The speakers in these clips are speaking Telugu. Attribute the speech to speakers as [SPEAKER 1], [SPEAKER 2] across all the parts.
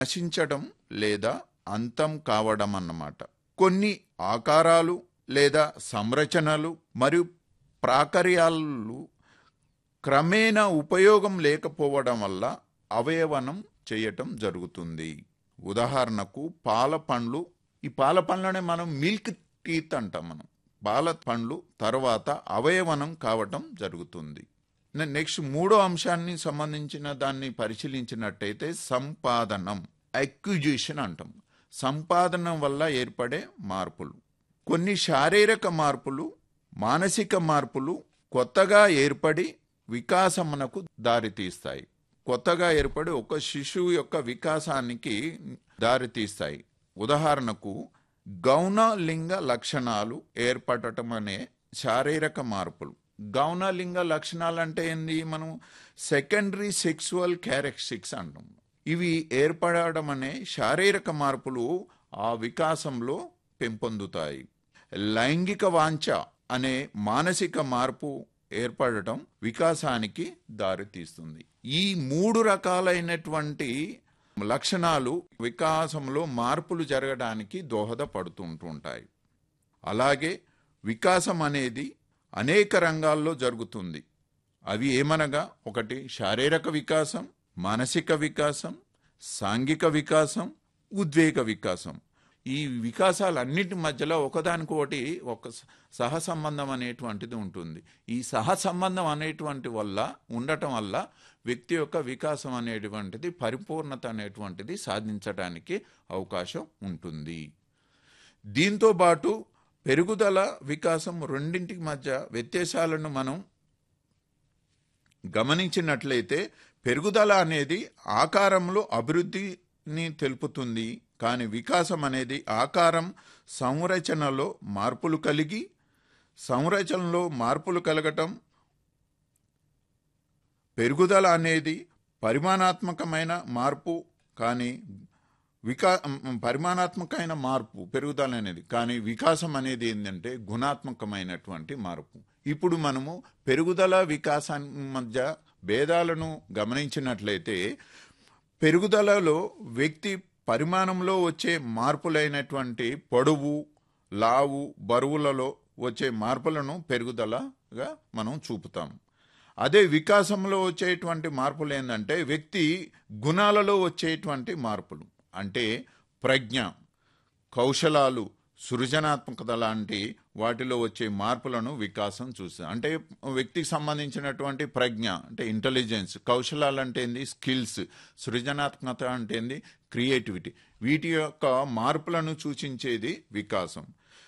[SPEAKER 1] నశించడం లేదా అంతం కావడం అన్నమాట కొన్ని ఆకారాలు లేదా సంరచనలు మరియు ప్రాకర్యాలు క్రమేణా ఉపయోగం లేకపోవడం వల్ల అవయవనం చేయటం జరుగుతుంది ఉదాహరణకు పాల పండ్లు ఈ పాల పండ్లనే మనం మిల్క్ టీత్ అంటాం మనం పాల పండ్లు తర్వాత అవయవనం కావటం జరుగుతుంది నె- నెక్స్ట్ మూడో అంశాన్ని సంబంధించిన దాన్ని పరిశీలించినట్టయితే సంపాదనం అక్విజిషన్ అంటాం సంపాదనం వల్ల ఏర్పడే మార్పులు కొన్ని శారీరక మార్పులు మానసిక మార్పులు కొత్తగా ఏర్పడి వికాసమునకు దారితీస్తాయి కొత్తగా ఏర్పడి ఒక శిశువు యొక్క వికాసానికి దారితీస్తాయి ఉదాహరణకు గౌణ లింగ లక్షణాలు ఏర్పడటం అనే శారీరక మార్పులు గౌణ లింగ లక్షణాలు అంటే ఏంది మనం సెకండరీ సెక్సువల్ క్యారెక్టరిస్టిక్స్ అంటాం ఇవి ఏర్పడడం అనే శారీరక మార్పులు ఆ వికాసంలో పెంపొందుతాయి లైంగిక వాంఛ అనే మానసిక మార్పు ఏర్పడటం వికాసానికి దారితీస్తుంది ఈ మూడు రకాలైనటువంటి లక్షణాలు వికాసంలో మార్పులు జరగడానికి దోహదపడుతుంటుంటాయి అలాగే వికాసం అనేది అనేక రంగాల్లో జరుగుతుంది అవి ఏమనగా ఒకటి శారీరక వికాసం మానసిక వికాసం సాంఘిక వికాసం ఉద్వేగ వికాసం ఈ వికాసాలన్నిటి మధ్యలో ఒకదానికొకటి ఒక స- సహసంబంధం అనేటువంటిది ఉంటుంది ఈ సహసంబంధం అనేటువంటి వల్ల ఉండటం వల్ల వ్యక్తి యొక్క వికాసం అనేటువంటిది పరిపూర్ణత అనేటువంటిది సాధించడానికి అవకాశం ఉంటుంది దీంతో పాటు పెరుగుదల వికాసం రెండింటికి మధ్య వ్యత్యాసాలను మనం గమనించినట్లయితే పెరుగుదల అనేది ఆకారంలో అభివృద్ధిని తెలుపుతుంది కానీ వికాసం అనేది ఆకారం సంరచనలో మార్పులు కలిగి సంరచనలో మార్పులు కలగటం పెరుగుదల అనేది పరిమాణాత్మకమైన మార్పు కానీ వికా మ్, పరిమాణాత్మకమైన మార్పు పెరుగుదల అనేది కానీ వికాసం అనేది ఏంటంటే గుణాత్మకమైనటువంటి మార్పు ఇప్పుడు మనము పెరుగుదల వికాసం మధ్య భేదాలను గమనించినట్లయితే పెరుగుదలలో వ్యక్తి పరిమాణంలో వచ్చే మార్పులైనటువంటి పొడవు లావు బరువులలో వచ్చే మార్పులను పెరుగుదలగా మనం చూపుతాం అదే వికాసంలో వచ్చేటువంటి మార్పులు ఏంటంటే వ్యక్తి గుణాలలో వచ్చేటువంటి మార్పులు అంటే ప్రజ్ఞ కౌశలాలు సృజనాత్మకత లాంటి వాటిలో వచ్చే మార్పులను వికాసం చూస్తుంది అంటే వ్యక్తికి సంబంధించినటువంటి ప్రజ్ఞ అంటే ఇంటెలిజెన్స్ కౌశలాలు అంటే ఏంది స్కిల్స్ సృజనాత్మకత అంటే ఏంది క్రియేటివిటీ వీటి యొక్క మార్పులను సూచించేది వికాసం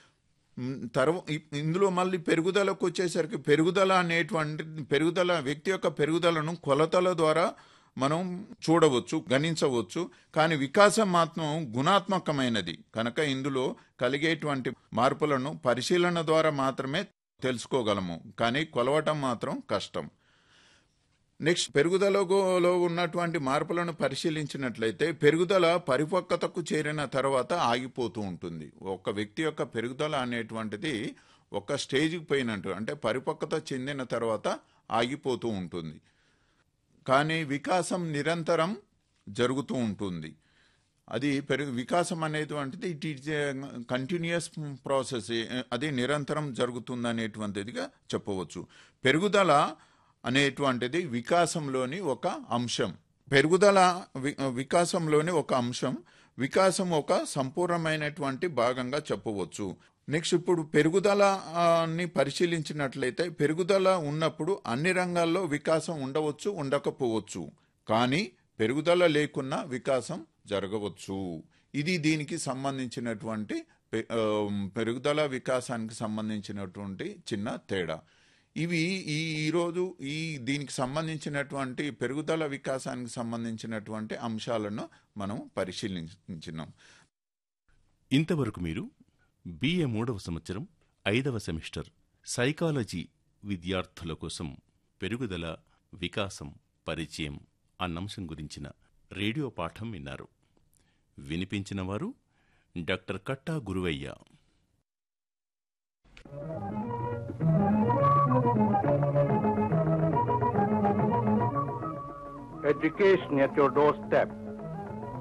[SPEAKER 1] తర్వా ఇందులో మళ్ళీ పెరుగుదలకు వచ్చేసరికి పెరుగుదల అనేటువంటి పెరుగుదల వ్యక్తి యొక్క పెరుగుదలను కొలతల ద్వారా మనం చూడవచ్చు గణించవచ్చు కానీ వికాసం మాత్రం గుణాత్మకమైనది కనుక ఇందులో కలిగేటువంటి మార్పులను పరిశీలన ద్వారా మాత్రమే తెలుసుకోగలము కానీ కొలవటం మాత్రం కష్టం నెక్స్ట్ పెరుగుదలలో ఉన్నటువంటి మార్పులను పరిశీలించినట్లయితే పెరుగుదల పరిపక్వతకు చేరిన తర్వాత ఆగిపోతూ ఉంటుంది ఒక వ్యక్తి యొక్క పెరుగుదల అనేటువంటిది ఒక స్టేజ్కి పోయినట్టు అంటే పరిపక్వత చెందిన తర్వాత ఆగిపోతూ ఉంటుంది కానీ వికాసం నిరంతరం జరుగుతూ ఉంటుంది అది పెరుగు వికాసం అనేటువంటిది ఇట్ ఈజ్ కంటిన్యూస్ ప్రాసెస్ అది నిరంతరం జరుగుతుంది అనేటువంటిదిగా చెప్పవచ్చు పెరుగుదల అనేటువంటిది వికాసంలోని ఒక అంశం పెరుగుదల వి- వికాసంలోని ఒక అంశం వికాసం ఒక సంపూర్ణమైనటువంటి భాగంగా చెప్పవచ్చు నెక్స్ట్ ఇప్పుడు పెరుగుదల ఆ, ని పరిశీలించినట్లయితే పెరుగుదల ఉన్నప్పుడు అన్ని రంగాల్లో వికాసం ఉండవచ్చు ఉండకపోవచ్చు కానీ పెరుగుదల లేకున్నా వికాసం జరగవచ్చు ఇది దీనికి సంబంధించినటువంటి పె- ఆ, పెరుగుదల వికాసానికి సంబంధించినటువంటి చిన్న తేడా ఇవి ఈ ఈరోజు ఈ దీనికి సంబంధించినటువంటి పెరుగుదల వికాసానికి సంబంధించినటువంటి అంశాలను మనం పరిశీలించినాం
[SPEAKER 2] ఇంతవరకు మీరు బిఏ మూడవ సంవత్సరం ఐదవ సెమిస్టర్ సైకాలజీ విద్యార్థుల కోసం పెరుగుదల వికాసం పరిచయం అన్నంశం గురించిన రేడియో పాఠం విన్నారు వినిపించిన వారు doctor Katta Guruvayya
[SPEAKER 3] Education at your doorstep.